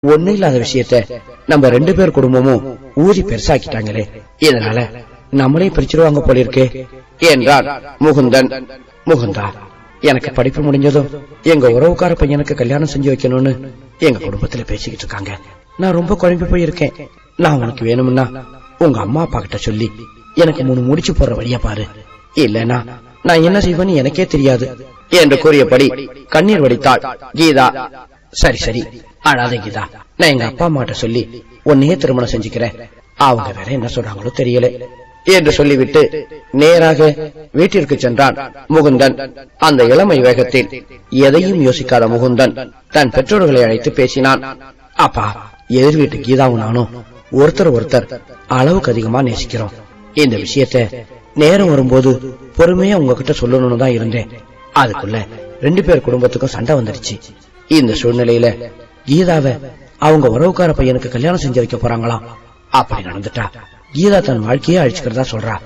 ஒண்ணு இல்லாத விஷயத்த நம்ம ரெண்டு பேர் குடும்பமும் ஊதி பெருசாக்கிட்டாங்களே இதனால நம்மளே பிரிச்சிருவாங்க போல இருக்கே என்றான் முகுந்தன் முகுந்தா எனக்கு படிப்பு முடிஞ்சதும் எங்க உறவுக்கார பையனுக்கு கல்யாணம் செஞ்சு வைக்கணும்னு எங்க குடும்பத்துல பேசிக்கிட்டு இருக்காங்க நான் ரொம்ப குழம்பி போயிருக்கேன் நான் உனக்கு வேணும்னா உங்க அம்மா அப்பா கிட்ட சொல்லி எனக்கு மூணு முடிச்சு போற வழியா பாரு இல்லனா நான் என்ன செய்வேன்னு எனக்கே தெரியாது என்று கூறியபடி கண்ணீர் வடித்தாள் கீதா சரி சரி அழாத கீதா நான் எங்க அப்பா அம்மாட்ட சொல்லி உன்னையே திருமணம் செஞ்சுக்கிறேன் அவங்க வேற என்ன சொல்றாங்களோ தெரியல என்று சொல்லிவிட்டு நேராக வீட்டிற்கு சென்றான் முகுந்தன் அந்த இளமை வேகத்தில் எதையும் யோசிக்காத முகுந்தன் தன் பெற்றோர்களை அழைத்து பேசினான் அப்பா எதிர் வீட்டு கீதாவும் நானும் ஒருத்தர் ஒருத்தர் அளவுக்கு அதிகமா நேசிக்கிறோம் இந்த விஷயத்த நேரம் வரும்போது பொறுமையா உங்ககிட்ட சொல்லணும்னு தான் இருந்தேன் அதுக்குள்ள ரெண்டு பேர் குடும்பத்துக்கும் சண்டை வந்துடுச்சு இந்த சூழ்நிலையில கீதாவை அவங்க உறவுக்கார பையனுக்கு கல்யாணம் செஞ்சு வைக்க போறாங்களாம் அப்படி நடந்துட்டா கீதா தன் வாழ்க்கையே அழிச்சுக்கிறதா சொல்றா